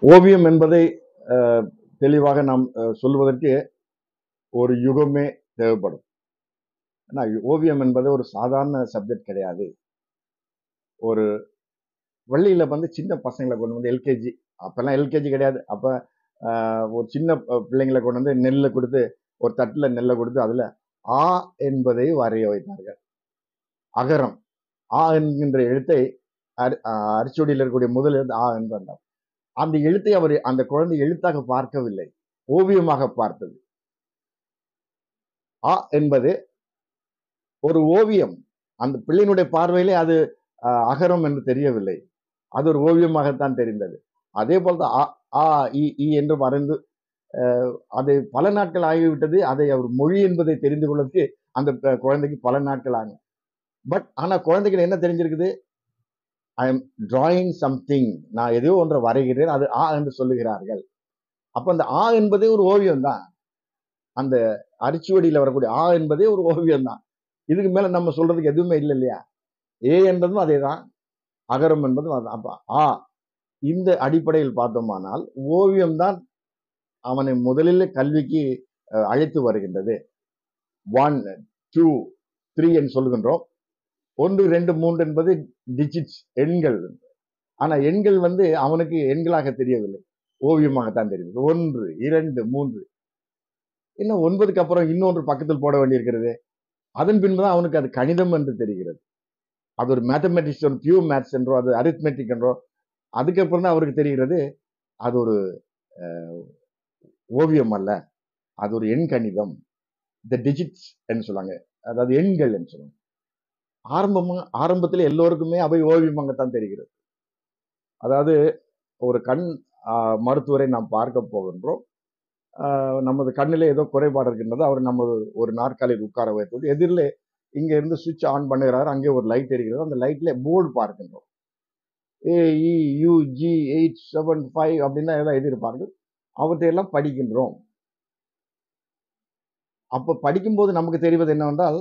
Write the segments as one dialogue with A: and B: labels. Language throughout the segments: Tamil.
A: ஓவியம் என்பதை அஹ், தெளிவாக நாம் அஹ், சொல்வதற்கு ஒரு யுகமே தேவைப்படும் ஆனா ஓவியம் என்பது ஒரு சாதாரண சப்ஜெக்ட் கிடையாது ஒரு பள்ளியில வந்து சின்ன பசங்களை கொண்டு வந்து எல்கேஜி அப்பெல்லாம் எல்கேஜி கிடையாது அப்ப ஆஹ், ஒரு சின்ன ப- பிள்ளைங்களை கொண்டு வந்து நெல்லை கொடுத்து ஒரு தட்டுல நெல்லை கொடுத்து அதுல ஆ என்பதை வரைய வைத்தார்கள் அகரம் ஆ என்கின்ற எழுத்தை அரி- ஆஹ், அரிச்சுவடியில் இருக்கக்கூடிய முதல் எழுத்து ஆ என்பார் அந்த எழுத்தை அவர் அந்த குழந்தை எழுத்தாக பார்க்கவில்லை ஓவியமாக பார்த்தது ஆ என்பது ஒரு ஓவியம் அந்த பிள்ளையினுடைய பார்வையிலே அது ஆஹ், அகரம் என்று தெரியவில்லை அது ஒரு ஓவியமாகத்தான் தெரிந்தது அதே போல்தான் ஆ ஆ இ ஈ என்று மறைந்து அஹ், அது பல நாட்கள் ஆகிவிட்டது அதை அவர் மொழி என்பதை தெரிந்து கொள்வதற்கு அந்த ப- குழந்தைக்கு பல நாட்கள் ஆகும் பட் ஆனா குழந்தைக்கு என்ன தெரிஞ்சிருக்குது ஐ எம் டிராயிங் சம்திங் நான் ஏதோ ஒன்றை வரைகிறேன் அது ஆ என்று சொல்லுகிறார்கள் அப்ப அந்த ஆ என்பதே ஒரு ஓவியம் தான் அந்த அரிச்சுவடியில வரக்கூடிய ஆ என்பதே ஒரு ஓவியம் தான் இதுக்கு மேல நம்ம சொல்றதுக்கு எதுவுமே இல்லை இல்லையா ஏ என்பதும் அதே தான் அகரம் என்பதும் அதான் அப்ப ஆ இந்த அடிப்படையில் பார்த்தோமானால் ஓவியம் தான் அவனை முதலில் கல்விக்கு அஹ், அழைத்து வருகின்றது ஒன் டூ த்ரீ என்று சொல்லுகின்றோம் ஒன்று ரெண்டு மூன்று என்பது டிஜிட்ஸ் எண்கள் ஆனா எண்கள் வந்து அவனுக்கு எண்களாக தெரியவில்லை ஓவியமாகத்தான் தெரியுது ஒன்று இரண்டு மூன்று இன்னும் ஒன்பதுக்கு அப்புறம் இன்னொன்று பக்கத்தில் போட வேண்டியிருக்கிறது அதன் பின்புதான் அவனுக்கு அது கணிதம் என்று தெரிகிறது அது ஒரு மேத்தமெட்டிக்ஸ் ஒரு பியூர் மேத்ஸ் என்றோ அது அரித்மெட்டிக் என்றோ அதுக்கப்புறம் தான் அவருக்கு தெரிகிறது அது ஒரு அஹ், ஓவியம் அல்ல அது ஒரு எண் கணிதம் த டிஜிட்ஸ் என்று சொல்லுவாங்க அதாவது எண்கள் என்று சொல்லுவாங்க ஆரம்பமா ஆரம்பத்தில் எல்லோருக்குமே அவை ஓவியமாகத்தான் தெரிகிறது அதாவது ஒரு கண் ஆஹ், மருத்துவரை நாம் பார்க்க போகின்றோம் ஆஹ், நமது கண்ணிலே ஏதோ குறைபாடு இருக்கின்றது அவர் நமது ஒரு நாற்காலியில் உட்கார வைத்து எதிரிலே இங்க இருந்து சுவிட்ச் ஆன் பண்ணுகிறார் அங்கே ஒரு லைட் எரிகிறது அந்த லைட்ல போர்டு பார்க்கின்றோம் A E U G eight seven five அப்படின்னு ஏதாவது எழுதியிருப்பார்கள் அவற்றையெல்லாம் படிக்கின்றோம் அப்ப படிக்கும்போது நமக்கு தெரிவது என்னவென்றால்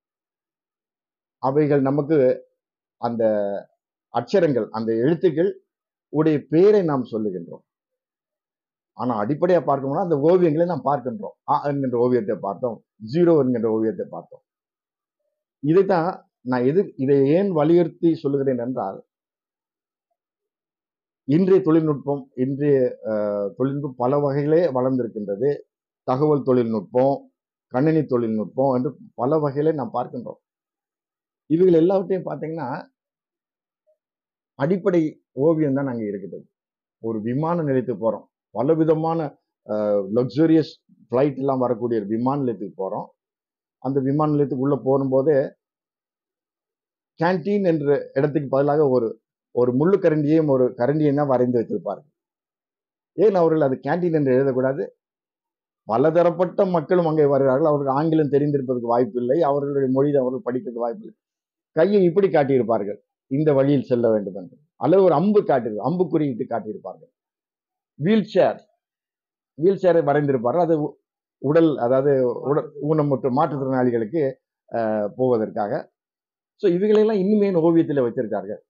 A: அவைகள் நமக்கு அந்த அட்சரங்கள் அந்த எழுத்துக்கள் உடைய பேரை நாம் சொல்லுகின்றோம் ஆனா அடிப்படையா பார்க்கணும்னா அந்த ஓவியங்களை நாம் பார்க்கின்றோம் ஆ என்கின்ற ஓவியத்தை பார்த்தோம் ஜீரோ என்கின்ற ஓவியத்தை பார்த்தோம் இதைத்தான் நான் எது இதை ஏன் வலியுறுத்தி சொல்லுகிறேன் என்றால் இன்றைய தொழில்நுட்பம் இன்றைய அஹ், தொழில்நுட்பம் பல வகையிலே வளர்ந்திருக்கின்றது தகவல் தொழில்நுட்பம் கணினி தொழில்நுட்பம் என்று பல வகையிலே நாம் பார்க்கின்றோம் இவைகள் எல்லாவற்றையும் பார்த்தீங்கன்னா அடிப்படை ஓவியம் தான் அங்கே இருக்குது ஒரு விமான நிலையத்துக்கு போறோம் பல விதமான லக்ஸரியஸ் ஃப்ளைட் எல்லாம் வரக்கூடிய ஒரு விமான நிலையத்துக்கு போறோம் அந்த விமான நிலையத்துக்கு உள்ள போகும்போது கேன்டீன் என்ற இடத்துக்கு பதிலாக ஒரு ஒரு முள்ளு கரண்டியையும் ஒரு கரண்டியையும் தான் வரைந்து வைத்திருப்பார்கள் ஏன் அவர்கள் அது கேன்டீன் என்று எழுதக்கூடாது பலதரப்பட்ட மக்களும் அங்கே வருகிறார்கள் அவர்கள் ஆங்கிலம் தெரிந்திருப்பதற்கு வாய்ப்பு இல்லை அவர்களுடைய மொழி அவர்கள் படிக்கிறதுக்கு வாய்ப்பு இல்லை கையை இப்படி காட்டியிருப்பார்கள் இந்த வழியில் செல்ல வேண்டும் என்று அல்லது ஒரு அம்பு காட்டி அம்பு குறியிட்டு காட்டியிருப்பார்கள் வீல் சேர் வீல் சேரை வரைந்திருப்பார்கள் அது உ- உடல் அதாவது உடல் ஊனமுற்ற மாற்றுத்திறனாளிகளுக்கு அஹ், போவதற்காக ஸோ இவைகளெல்லாம் இன்னுமே ஓவியத்தில் வைத்திருக்கார்கள்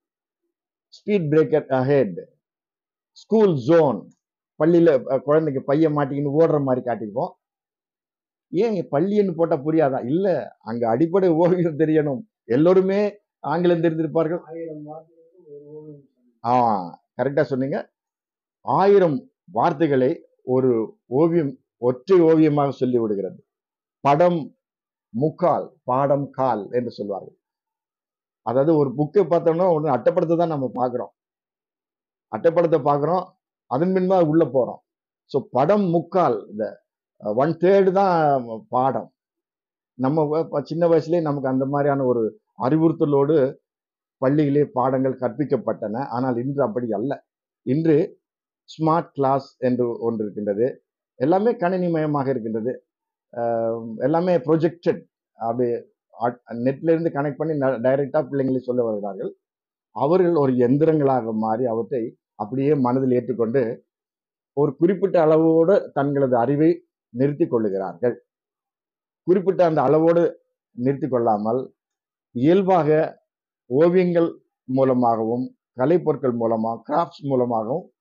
A: speed breaker ahead school zone பள்ளியில அஹ், குழந்தைக்கு பையன் மாட்டிக்கின்னு ஓடுற மாதிரி காட்டியிருப்போம் ஏன் பள்ளின்னு போட்டா புரியாதா இல்ல அங்க அடிப்படை ஓவியம் தெரியணும் எல்லோருமே ஆங்கிலம் தெரிந்திருப்பார்கள்
B: ஆயிரம் வார்த்தைகளுக்கு ஒரு ஓவியம் சொன்னீங்க.
A: ஆ கரெக்டா சொன்னீங்க ஆயிரம் வார்த்தைகளை ஒரு ஓவியம் ஒற்றை ஓவியமாக சொல்லி விடுகிறது படம் முக்கால் பாடம் கால் என்று சொல்வார்கள் அதாவது ஒரு புக்கை பார்த்தோம்னா ஒன்று அட்டைப்படத்தை தான் நம்ம பார்க்குறோம் அட்டைப்படத்தை பார்க்குறோம் அதன் பின் தான் உள்ள போறோம் ஸோ படம் முக்கால் இந்த ஒன் தேர்டு தான் பாடம் நம்ம வ- ப- சின்ன வயசுலயே நமக்கு அந்த மாதிரியான ஒரு அறிவுறுத்தலோடு பள்ளியிலே பாடங்கள் கற்பிக்கப்பட்டன ஆனால் இன்று அப்படி அல்ல இன்று ஸ்மார்ட் கிளாஸ் என்று ஒன்று இருக்கின்றது எல்லாமே கணினிமயமாக இருக்கின்றது அஹ் எல்லாமே ப்ரொஜெக்டட் அப்படி நெட்ல இருந்து கனெக்ட் பண்ணி டைரக்டா பிள்ளைங்களை சொல்ல வருகிறார்கள் அவர்கள் ஒரு எந்திரங்களாக மாறி அவற்றை அப்படியே மனதில் ஏற்றுக்கொண்டு ஒரு குறிப்பிட்ட அளவோடு தங்களது அறிவை நிறுத்தி கொள்ளுகிறார்கள் குறிப்பிட்ட அந்த அளவோடு நிறுத்தி கொள்ளாமல் இயல்பாக ஓவியங்கள் மூலமாகவும் கலைப்பொருட்கள் மூலமாக கிராஃப்ட்ஸ் மூலமாகவும்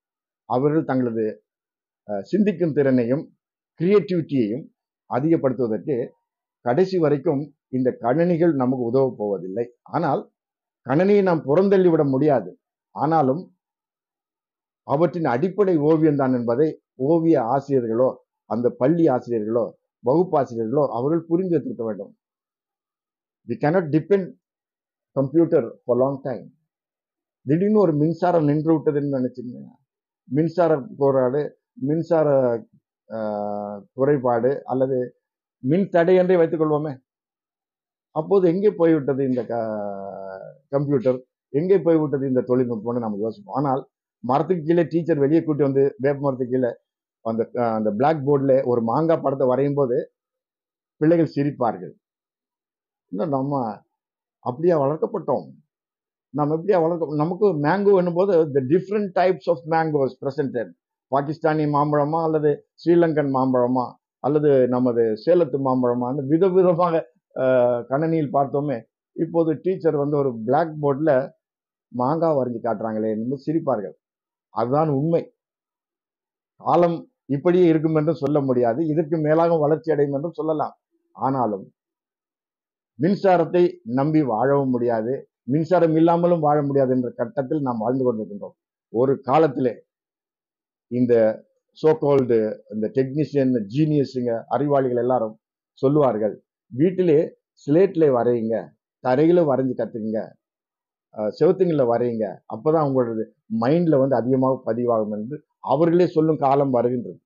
A: அவர்கள் தங்களது அஹ், சிந்திக்கும் திறனையும் கிரியேட்டிவிட்டியையும் அதிகப்படுத்துவதற்கு கடைசி வரைக்கும் இந்த கணினிகள் நமக்கு உதவ போவதில்லை ஆனால் கணினியை நாம் புறந்தள்ளி விட முடியாது ஆனாலும் அவற்றின் அடிப்படை ஓவியம் தான் என்பதை ஓவிய ஆசிரியர்களோ அந்த பள்ளி ஆசிரியர்களோ வகுப்பாசிரியர்களோ அவர்கள் புரிந்து வைத்திருக்க வேண்டும் we cannot depend computer for long time திடீர்னு ஒரு மின்சாரம் நின்று விட்டதுன்னு நினைச்சுங்க மின்சார போராடு மின்சார ஆஹ், குறைபாடு அல்லது மின் தடை என்றே வைத்துக் கொள்வோமே அப்போது எங்கே போய்விட்டது இந்த க- கம்ப்யூட்டர் எங்கே போய்விட்டது இந்த தொழில்நுட்பம்னு நம்ம யோசிப்போம் ஆனால் மரத்துக்கு கீழே டீச்சர் வெளியே கூட்டி வந்து வேப்ப மரத்துக்கு கீழே அந்த அஹ், அந்த பிளாக் போர்டில் ஒரு மாங்காய் படத்தை வரையும் போது பிள்ளைகள் சிரிப்பார்கள் இன்னும் நம்ம அப்படியா வளர்க்கப்பட்டோம் நம்ம எப்படியா வளர்க்க நமக்கு மேங்கோ என்னும்போது the different types of mangoes presented Pakistani மாம்பழமா அல்லது ஸ்ரீலங்கன் மாம்பழமா அல்லது நமது சேலத்து மாம்பழமான்னு விதவிதமாக அஹ், கணனியில் பார்த்தோமே இப்போது டீச்சர் வந்து ஒரு பிளாக் போர்டில் மாங்காய் வரைஞ்சி காட்டுறாங்களே என்று சிரிப்பார்கள் அதுதான் உண்மை காலம் இப்படியே இருக்கும் என்றும் சொல்ல முடியாது இதற்கு மேலாக வளர்ச்சி அடையும் என்றும் சொல்லலாம் ஆனாலும் மின்சாரத்தை நம்பி வாழவும் முடியாது மின்சாரம் இல்லாமலும் வாழ முடியாது என்ற கட்டத்தில் நாம் வாழ்ந்து கொண்டிருக்கின்றோம் ஒரு காலத்திலே இந்த சோகால்டு இந்த டெக்னீஷியன் ஜீனியஸுங்க அறிவாளிகள் எல்லாரும் சொல்லுவார்கள் வீட்டிலே ஸ்லேட்ல வரையுங்க தரையில வரைஞ்சு கத்துக்குங்க அஹ் செவுத்துங்கள்ல வரையுங்க அப்பதான் உங்களோட மைண்ட்ல வந்து அதிகமாக பதிவாகும் என்று அவர்களே சொல்லும் காலம் வருகின்றது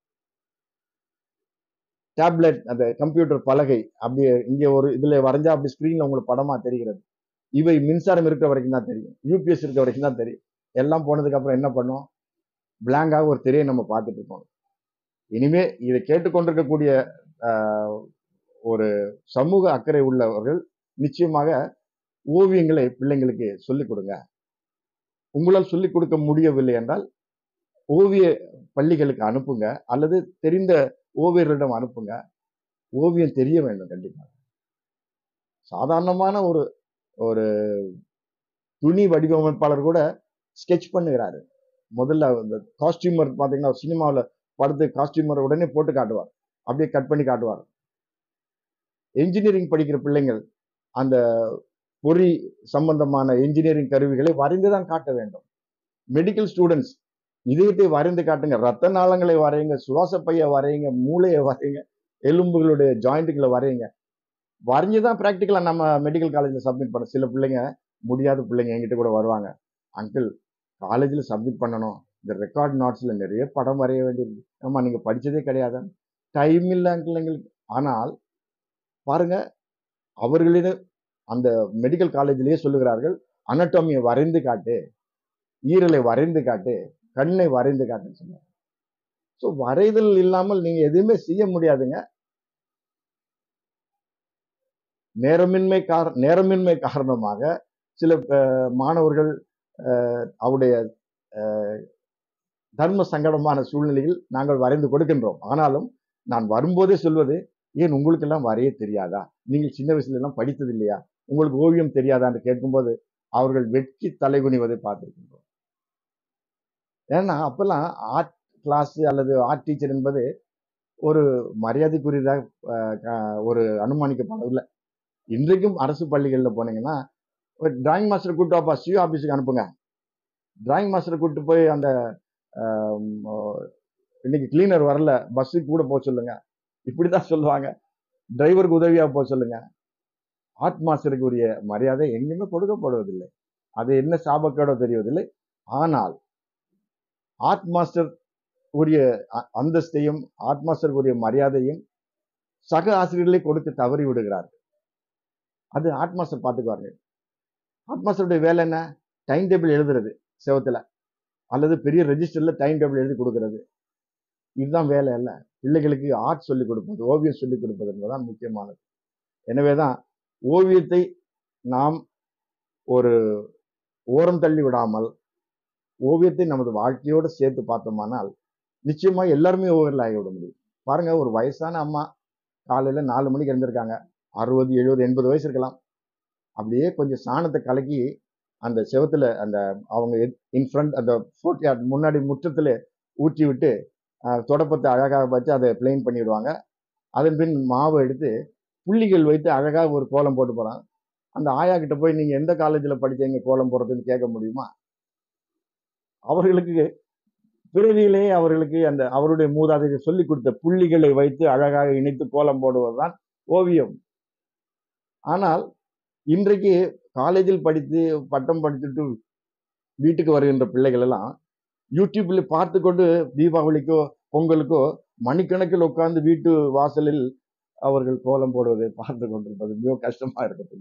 A: டேப்லெட் அந்த கம்ப்யூட்டர் பலகை அப்படியே இங்கே ஒரு இதுல வரைஞ்சா அப்படி ஸ்கிரீன்ல உங்களுக்கு படமா தெரிகிறது இவை மின்சாரம் இருக்கிற வரைக்கும் தான் தெரியும் யூபிஎஸ் இருக்கிற வரைக்கும் தான் தெரியும் எல்லாம் போனதுக்கு அப்புறம் என்ன பண்ணும் பிளாங்காக ஒரு திரையை நம்ம பார்த்துட்டு இருக்கோம் இனிமே இதை கேட்டுக்கொண்டிருக்கக்கூடிய ஆஹ், ஒரு சமூக அக்கறை உள்ளவர்கள் நிச்சயமாக ஓவியங்களை பிள்ளைங்களுக்கு சொல்லிக் கொடுங்க உங்களால் சொல்லிக் கொடுக்க முடியவில்லை என்றால் ஓவிய பள்ளிகளுக்கு அனுப்புங்க அல்லது தெரிந்த ஓவியர்களிடம் அனுப்புங்க ஓவியம் தெரிய வேண்டும் கண்டிப்பாக சாதாரணமான ஒரு ஒரு துணி வடிவமைப்பாளர் கூட ஸ்கெட்ச் பண்ணுகிறாரு முதல்ல இந்த காஸ்டியூமர் பார்த்தீங்கன்னா சினிமாவில் படத்து காஸ்டியூமர் உடனே போட்டு காட்டுவார் அப்படியே கட் பண்ணி காட்டுவார் என்ஜினியரிங் படிக்கிற பிள்ளைங்கள் அந்த பொறி சம்பந்தமான என்ஜினியரிங் கருவிகளை வரைந்து தான் காட்ட வேண்டும் மெடிக்கல் ஸ்டூடெண்ட்ஸ் இதயத்தை வரைந்து காட்டுங்க ரத்த நாளங்களை வரையுங்க சுவாச பைய வரையுங்க மூளையை வரையுங்க எலும்புகளுடைய ஜாயிண்ட்டுகளை வரையுங்க வரைஞ்சு தான் ப்ராக்டிக்கலாக நம்ம மெடிக்கல் காலேஜில் சப்மிட் பண்ண சில பிள்ளைங்க முடியாத பிள்ளைங்க என்கிட்ட கூட வருவாங்க அங்கிள் காலேஜில் சப்மிட் பண்ணணும் இந்த ரெக்கார்ட் நோட்ஸில் நிறைய படம் வரைய வேண்டியிருக்கு ஆமாம் நீங்கள் படித்ததே கிடையாது டைம் இல்லை அங்கிள் எங்களுக்கு ஆனால் பாருங்க அவர்களிடம் அந்த மெடிக்கல் காலேஜிலேயே சொல்லுகிறார்கள் அனட்டோமியை வரைந்து காட்டு ஈரலை வரைந்து காட்டு கண்ணை வரைந்து காட்டுன்னு சொன்னாங்க ஸோ வரைதல் இல்லாமல் நீங்க எதுவுமே செய்ய முடியாதுங்க நேரமின்மை கார நேரமின்மை காரணமாக சில அஹ், மாணவர்கள் அஹ், அவருடைய அஹ், தர்ம சங்கடமான சூழ்நிலையில் நாங்கள் வரைந்து கொடுக்கின்றோம் ஆனாலும் நான் வரும்போதே சொல்வது ஏன் உங்களுக்கெல்லாம் வரைய தெரியாதா நீங்கள் சின்ன வயசுல எல்லாம் படித்தது இல்லையா உங்களுக்கு ஓவியம் தெரியாதா என்று கேட்கும்போது அவர்கள் வெட்கி தலைகுனிவதை பார்த்திருக்கின்றோம் ஏன்னா அப்பெல்லாம் ஆர்ட் கிளாஸ் அல்லது ஆர்ட் டீச்சர் என்பது ஒரு மரியாதைக்குரியதாக அஹ், க- ஒரு அனுமானிக்கப்படவில்லை இன்றைக்கும் அரசு பள்ளிகளில் போனீங்கன்னா ஒரு டிராயிங் மாஸ்டர் கூட்டு வாப்பா சிஓ ஆஃபீஸுக்கு அனுப்புங்க டிராயிங் மாஸ்டர் கூட்டு போய் அந்த ஆம், ஓ, இன்னைக்கு கிளீனர் வரல பஸ்ஸுக்கு கூட போக சொல்லுங்க இப்படிதான் சொல்லுவாங்க டிரைவருக்கு உதவியா போக சொல்லுங்க ஆர்ட் மாஸ்டருக்கு உரிய மரியாதை எங்கேயுமே கொடுக்கப்படுவதில்லை அது என்ன சாபக்கேடோ தெரியவதில்லை ஆனால் ஆர்ட் மாஸ்டர் உரிய அ- அந்தஸ்தையும் ஆர்ட் மாஸ்டருக்கு உரிய மரியாதையும் சக ஆசிரியர்களே கொடுத்து தவறி விடுகிறார்கள் அது ஆர்ட் மாஸ்டர் பார்த்துக்குவார்கள் ஆர்ட் மாஸ்டருடைய வேலை என்ன டைம் டேபிள் எழுதுறது செவத்துல அல்லது பெரிய ரெஜிஸ்டர்ல டைம் டேபிள் எழுதி கொடுக்கிறது இதுதான் வேலை அல்ல பிள்ளைகளுக்கு ஆர்ட் சொல்லிக் கொடுப்பது ஓவியம் சொல்லிக் கொடுப்பது என்பதுதான் முக்கியமானது எனவே தான் ஓவியத்தை நாம் ஒரு ஓரம் தள்ளி விடாமல் ஓவியத்தை நமது வாழ்க்கையோடு சேர்த்து பார்த்தோமானால் நிச்சயமா எல்லாருமே ஓவியர்கள் ஆகிவிட முடியும் பாருங்க ஒரு வயசான அம்மா காலையில நாலு மணிக்கு எழுந்திருக்காங்க அறுபது எழுபது எண்பது வயசு இருக்கலாம் அப்படியே கொஞ்சம் சாணத்தை கலக்கி அந்த செவத்துல அந்த அவங்க இன் ஃப்ரண்ட் அந்த ஃபோர்ட் யார்ட் முன்னாடி முற்றத்துல ஊற்றி விட்டு அஹ், தொடப்பத்தை அழகாக வச்சு அதை பிளெயின் பண்ணிடுவாங்க அதன் பின் மாவை எடுத்து புள்ளிகள் வைத்து அழகாக ஒரு கோலம் போட்டு போறாங்க அந்த ஆயா கிட்ட போய் நீங்க எந்த காலேஜில் படிச்சீங்க கோலம் போடுறதுன்னு கேட்க முடியுமா அவர்களுக்கு பிறவியிலேயே அவர்களுக்கு அந்த அவருடைய மூதாதையர் சொல்லிக் கொடுத்த புள்ளிகளை வைத்து அழகாக இணைத்து கோலம் போடுவதுதான் ஓவியம் ஆனால் இன்றைக்கு காலேஜில் படித்து பட்டம் படித்துட்டு வீட்டுக்கு வருகின்ற பிள்ளைகள் எல்லாம் யூடியூப்ல பார்த்து கொண்டு தீபாவளிக்கோ பொங்கலுக்கோ மணிக்கணக்கில் உட்கார்ந்து வீட்டு வாசலில் அவர்கள் கோலம் போடுவதை பார்த்து கொண்டிருப்பது மிக கஷ்டமா இருக்குது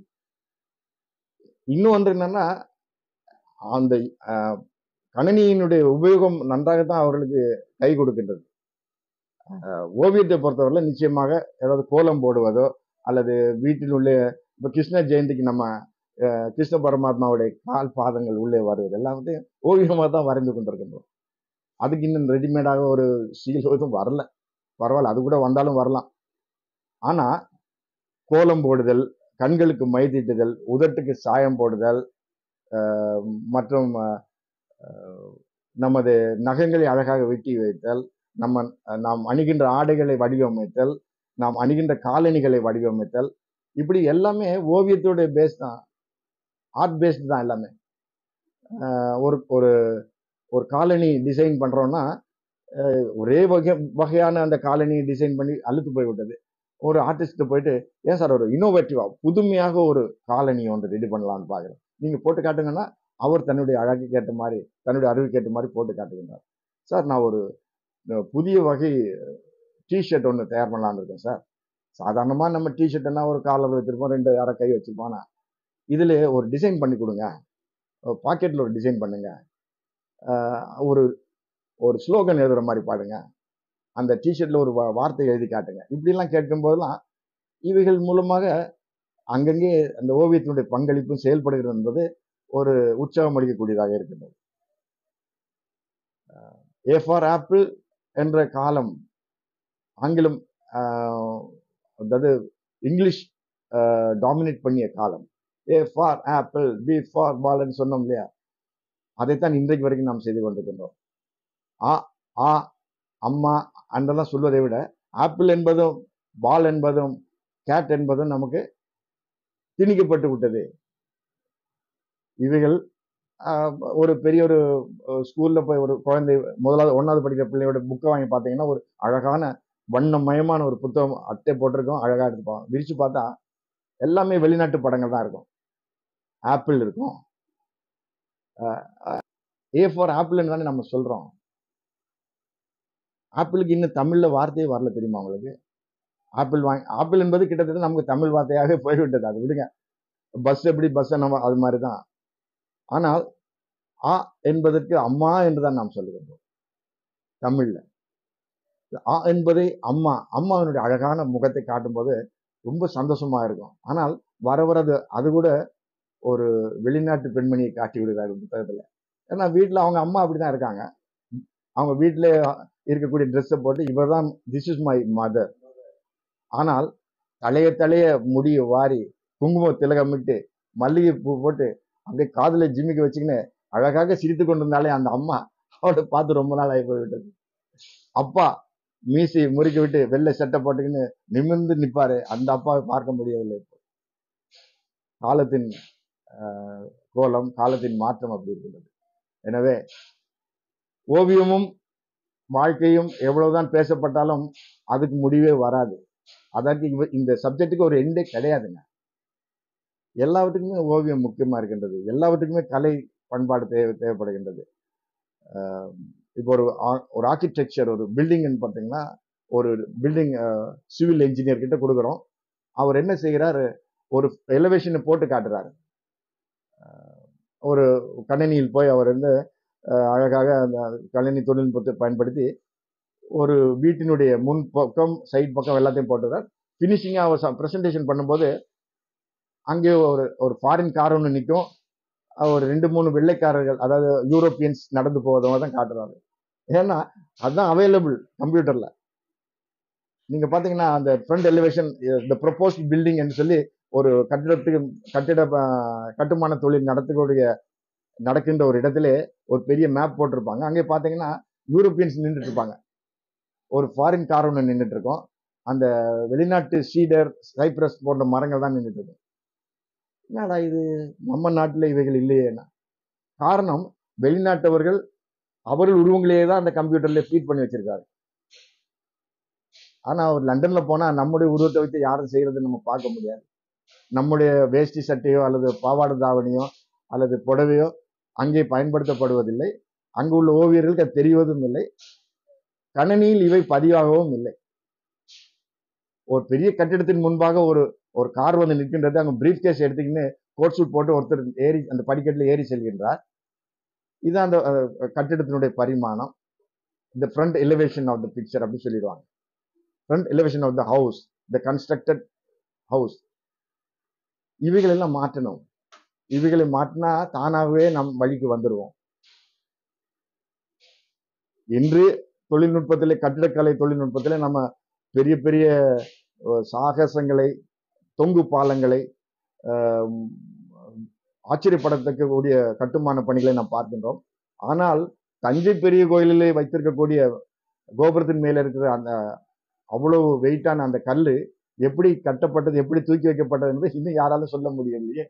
A: இன்னும் ஒன்று என்னன்னா அந்த ஆஹ், கணினியினுடைய உபயோகம் நன்றாகத்தான் அவர்களுக்கு கை கொடுக்கின்றது ஆஹ், ஓவியத்தை பொறுத்தவரை நிச்சயமாக ஏதாவது கோலம் போடுவதோ அல்லது வீட்டில் உள்ள இப்போ கிருஷ்ண ஜெயந்திக்கு நம்ம ஆஹ், கிருஷ்ண பரமாத்மாவுடைய கால் பாதங்கள் உள்ளே வருவது எல்லாத்தையும் ஓவியமாக தான் வரைந்து கொண்டிருக்கின்றோம் அதுக்கு இன்னும் ரெடிமேடாக ஒரு சீல் எதுவும் வரல பரவாயில்ல அது கூட வந்தாலும் வரலாம் ஆனா கோலம் போடுதல் கண்களுக்கு மை தீட்டுதல் உதட்டுக்கு சாயம் போடுதல் ஆஹ், மற்றும் ஆஹ், நமது நகங்களை அழகாக வெட்டி வைத்தல் நம்ம நாம் அணிகின்ற ஆடைகளை வடிவமைத்தல் நாம் அணிகின்ற காலணிகளை வடிவமைத்தல் இப்படி எல்லாமே ஓவியத்தோட பேஸ் தான் ஆர்ட் பேஸ்டு தான் எல்லாமே ஆஹ், ஒரு ஒரு ஒரு காலனி டிசைன் பண்றோம்னா ஆஹ், ஒரே வகை வகையான அந்த காலனி டிசைன் பண்ணி அழுத்து போய் விட்டது ஒரு ஆர்டிஸ்ட் போயிட்டு ஏன் சார் ஒரு இன்னோவேட்டிவா புதுமையாக ஒரு காலனி ஒன்று ரெடி பண்ணலாம்னு பாக்குறேன் நீங்க போட்டு காட்டுங்கன்னா அவர் தன்னுடைய அழகுக்கு ஏற்ற மாதிரி தன்னுடைய அறிவுக்கு ஏற்ற மாதிரி போட்டு காட்டுகின்றார் சார் நான் ஒரு அஹ், புதிய வகை டிஷர்ட் ஒன்று தயார் பண்ணலாம்னு இருக்கேன் சார் சாதாரணமாக நம்ம டிஷர்ட்னா ஒரு காலர் வச்சிருப்போம் ரெண்டு யாரை கை வச்சிருப்போம் இதில் ஒரு டிசைன் பண்ணி கொடுங்க பாக்கெட்டில் ஒரு டிசைன் பண்ணுங்க அஹ், ஒரு ஒரு ஸ்லோகன் எழுதுற மாதிரி பாடுங்க அந்த டிஷர்ட்ல ஒரு வா- வார்த்தை எழுதி காட்டுங்க இப்படிலாம் கேட்கும் போதெல்லாம் இவைகள் மூலமாக அங்கங்கே அந்த ஓவியத்தினுடைய பங்களிப்பும் செயல்படுகிறது என்பது ஒரு உற்சாகம் அளிக்கக்கூடியதாக இருக்கின்றது ஏ ஃபார் ஆப்பிள் என்ற காலம் ஆங்கிலம் ஆஹ், அதாவது இங்கிலீஷ் டாமினேட் பண்ணிய காலம் A for apple B for பால்னு சொன்னோம் இல்லையா அதைத்தான் இன்றைக்கு வரைக்கும் நாம் செய்து கொண்டிருக்கின்றோம் ஆ ஆ அம்மா அன்றெல்லாம் சொல்வதை விட ஆப்பிள் என்பதும் பால் என்பதும் கேட் என்பதும் நமக்கு திணிக்கப்பட்டு விட்டது இவைகள் ஆஹ், ஒரு பெரிய ஒரு ஸ்கூல்ல போய் ஒரு குழந்தை முதலாவது ஒன்னாவது படிக்கிற பிள்ளையோட புக்கை வாங்கி பார்த்தீங்கன்னா ஒரு அழகான வண்ணமயமான ஒரு புத்தகம் அட்டை போட்டிருக்கோம் அழகா இருப்பான் விரிச்சு பார்த்தா எல்லாமே வெளிநாட்டு படங்கள் தான் இருக்கும் ஆப்பிள் இருக்கும் ஏ ஃபார் ஆப்பிள்னு தானே நம்ம சொல்றோம் ஆப்பிளுக்கு இன்னும் தமிழ்ல வார்த்தையே வரல தெரியுமா உங்களுக்கு ஆப்பிள் வாங்கி ஆப்பிள் என்பது கிட்டத்தட்ட நமக்கு தமிழ் வார்த்தையாக போய்விட்டது அது விடுங்க பஸ் எப்படி பஸ் நம்ம அது மாதிரி தான் ஆனால் ஆ என்பதற்கு அம்மா என்றுதான் நாம் சொல்லுகின்றோம் தமிழ்ல ஆ என்பதை அம்மா அம்மாவினுடைய அழகான முகத்தை காட்டும்போது ரொம்ப சந்தோஷமா இருக்கும் ஆனால் வர வர அது அது கூட ஒரு வெளிநாட்டு பெண்மணியை காட்டி விடுறாரு புத்தகத்துல ஏன்னா வீட்டுல அவங்க அம்மா அப்படிதான் இருக்காங்க அவங்க வீட்டுல இருக்கக்கூடிய ட்ரெஸ்ஸை போட்டு இவர் தான் திஸ் இஸ் மை மதர் ஆனால் தலைய தலைய முடிய வாரி குங்கும திலகமிட்டு மல்லிகை பூ போட்டு அப்படியே காதுல ஜிம்மிக்கு வச்சுக்கின்னு அழகாக சிரித்து கொண்டிருந்தாலே அந்த அம்மா அவளை பார்த்து ரொம்ப நாள் ஆகி போய்விட்டது அப்பா மீசை முறுக்கி விட்டு வெள்ளை சட்டை போட்டுக்கின்னு நிமிர்ந்து நிப்பாரு அந்த அப்பாவை பார்க்க முடியவில்லை இப்போ காலத்தின் ஆஹ், கோலம் காலத்தின் மாற்றம் அப்படி இருக்கிறது எனவே ஓவியமும் வாழ்க்கையும் எவ்வளவுதான் பேசப்பட்டாலும் அதுக்கு முடிவே வராது அதற்கு இவ- இந்த சப்ஜெக்ட்டுக்கு ஒரு எண்டே கிடையாதுங்க எல்லாவற்றுக்குமே ஓவியம் முக்கியமா இருக்கின்றது எல்லாவற்றுக்குமே கலை பண்பாடு தேவை தேவைப்படுகின்றது ஆஹ் இப்போ ஒரு ஆ- ஒரு ஆர்கிடெக்சர் ஒரு பில்டிங்னு பார்த்தீங்கன்னா ஒரு பில்டிங் சிவில் இன்ஜினியர் கிட்ட கொடுக்குறோம் அவர் என்ன செய்கிறார் ஒரு எலிவேஷனை போட்டு காட்டுறாரு ஆஹ் ஒரு கணினியில் போய் அவர் வந்து ஆஹ் அழகாக அந்த கணினி தொழில்நுட்பத்தை பயன்படுத்தி ஒரு வீட்டினுடைய முன் பக்கம் சைட் பக்கம் எல்லாத்தையும் போட்டுறார் ஃபினிஷிங்காக அவர் ப்ரெசன்டேஷன் பண்ணும்போது அங்கே ஒரு ஒரு ஃபாரின் கார் ஒன்று நிற்கும் ஒரு ரெண்டு மூணு வெள்ளைக்காரர்கள் அதாவது யூரோப்பியன்ஸ் நடந்து போவதவங்க தான் காட்டுறாரு ஏன்னா அதுதான் அவைலபிள் கம்ப்யூட்டர்ல நீங்க பாத்தீங்கன்னா அந்த ஃப்ரண்ட் எலிவேஷன் இந்த ப்ரொபோஸ் பில்டிங் என்று சொல்லி ஒரு கட்டிடத்துக்கு கட்டிட ஆஹ், கட்டுமான தொழில் நடத்தக்கூடிய நடக்கின்ற ஒரு இடத்துல ஒரு பெரிய மேப் போட்டிருப்பாங்க அங்கே பாத்தீங்கன்னா யூரோப்பியன்ஸ் நின்றுட்டு இருப்பாங்க ஒரு ஃபாரின் கார் ஒன்று நின்றுட்டு இருக்கும் அந்த வெளிநாட்டு சீடர் சைப்ரஸ் போன்ற மரங்கள் தான் நின்றுட்டு இருக்கும் என்னடா இது நம்ம நாட்டில் இவைகள் இல்லையேன்னா காரணம் வெளிநாட்டவர்கள் அவர்கள் உருவங்களையே தான் அந்த கம்ப்யூட்டர்ல ஃபீட் பண்ணி வச்சிருக்காரு ஆனா அவர் லண்டன்ல போனா நம்முடைய உருவத்தை வச்சு யாரும் செய்யறது நம்ம பார்க்க முடியாது நம்முடைய வேஷ்டி சட்டையோ அல்லது பாவாடை தாவணியோ அல்லது புடவையோ அங்கே பயன்படுத்தப்படுவதில்லை அங்கு உள்ள ஓவியர்களுக்கு அது தெரிவதும் இல்லை கணனியில் இவை பதிவாகவும் இல்லை ஒரு பெரிய கட்டிடத்தின் முன்பாக ஒரு ஒரு கார் வந்து நிற்கின்றது அங்க பிரீஃப் கேஸ் எடுத்துக்கின்னு கோட் சூட் போட்டு ஒருத்தர் ஏறி அந்த படிக்கட்டில் ஏறி செல்கின்றார் இதுதான் அந்த அஹ், கட்டிடத்தினுடைய பரிமாணம் இந்த front elevation of the picture அப்படின்னு சொல்லிடுவாங்க front elevation of the house the constructed house இவைகள் எல்லாம் மாற்றணும் இவைகளை மாற்றினா தானாகவே நம் வழிக்கு வந்துடுவோம் இன்று தொழில்நுட்பத்திலே கட்டிடக்கலை தொழில்நுட்பத்திலே நம்ம பெரிய பெரிய அஹ், சாகசங்களை தொங்கு பாலங்களை அஹ், ஆச்சரியப்படத்தக்க கூடிய கட்டுமான பணிகளை நாம் பார்க்கின்றோம் ஆனால் தஞ்சை பெரிய கோயிலிலே வைத்திருக்கக்கூடிய கோபுரத்தின் மேல இருக்கிற அந்த அவ்வளவு வெயிட்டான அந்த கல்லு எப்படி கட்டப்பட்டது எப்படி தூக்கி வைக்கப்பட்டது என்று இன்னும் யாராலும் சொல்ல முடியலையே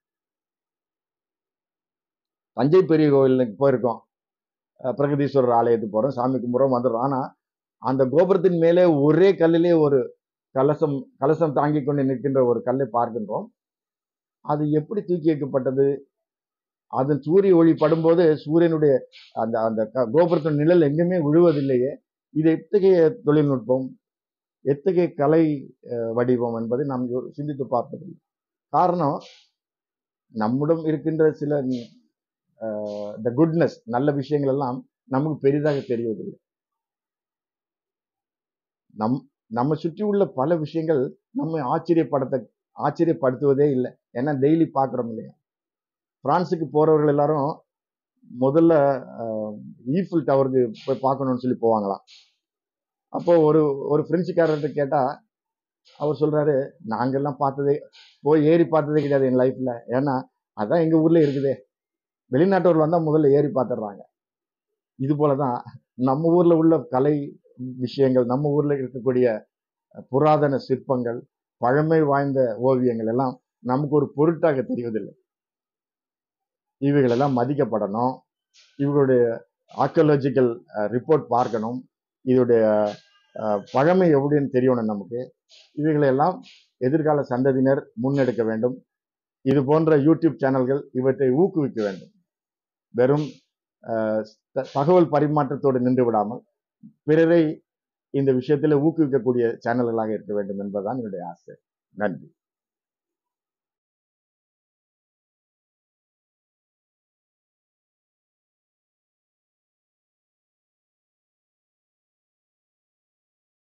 A: தஞ்சை பெரிய கோயிலுக்கு போயிருக்கோம் அஹ் பிரகதீஸ்வரர் ஆலயத்துக்கு போறோம் சாமி கும்பிட்றோம் வந்துடுறோம் ஆனா அந்த கோபுரத்தின் மேலே ஒரே கல்லிலே ஒரு கலசம் கலசம் தாங்கி கொண்டு நிற்கின்ற ஒரு கல்லை பார்க்கின்றோம் அது எப்படி தூக்கி வைக்கப்பட்டது அதன் சூரிய ஒளி படும்போது சூரியனுடைய அந்த அந்த க- கோபுரத்தின் நிழல் எங்குமே விழுவதில்லையே இது எத்தகைய தொழில்நுட்பம் எத்தகைய கலை அஹ், வடிவம் என்பதை நாம் யோ- சிந்தித்து பார்ப்பதில்லை காரணம் நம்மிடம் இருக்கின்ற சில த குட்னஸ் நல்ல விஷயங்கள் எல்லாம் நமக்கு பெரிதாக தெரிவதில்லை நம் நம்ம சுற்றி உள்ள பல விஷயங்கள் நம்மை ஆச்சரியப்படுத்த ஆச்சரியப்படுத்துவதே இல்லை ஏன்னா டெய்லி பார்க்குறோம் இல்லையா பிரான்ஸுக்கு போறவர்கள் எல்லாரும் முதல்ல ஈஃபில் டவருக்கு போய் பார்க்கணும்னு சொல்லி போவாங்களாம் அப்போ ஒரு ஒரு பிரெஞ்சுக்காரர்கிட்ட கேட்டா அவர் சொல்றாரு நாங்கெல்லாம் பார்த்ததே போய் ஏறி பார்த்ததே கிடையாது என் லைஃப்ல ஏன்னா அதான் எங்க ஊர்ல இருக்குதே வெளிநாட்டவர் வந்தா முதல்ல ஏறி பார்த்துடுறாங்க இது போலதான் நம்ம ஊர்ல உள்ள கலை விஷயங்கள் நம்ம ஊர்ல இருக்கக்கூடிய புராதன சிற்பங்கள் பழமை வாய்ந்த ஓவியங்கள் எல்லாம் நமக்கு ஒரு பொருட்டாக தெரிவதில்லை இவைகள் எல்லாம் மதிக்கப்படணும் இவங்களுடைய ஆர்கியலாஜிக்கல் ரிப்போர்ட் பார்க்கணும் இதோடைய அஹ், பழமை எப்படின்னு தெரியணும் நமக்கு இவைகளை எல்லாம் எதிர்கால சந்ததியினர் முன்னெடுக்க வேண்டும் இது போன்ற யூடியூப் சேனல்கள் இவற்றை ஊக்குவிக்க வேண்டும் வெறும் அஹ், த- தகவல் பரிமாற்றத்தோடு நின்று விடாமல் பிறரை இந்த விஷயத்தில் ஊக்குவிக்கக்கூடிய சேனல்களாக இருக்க வேண்டும் என்பதுதான் என்னுடைய ஆசை நன்றி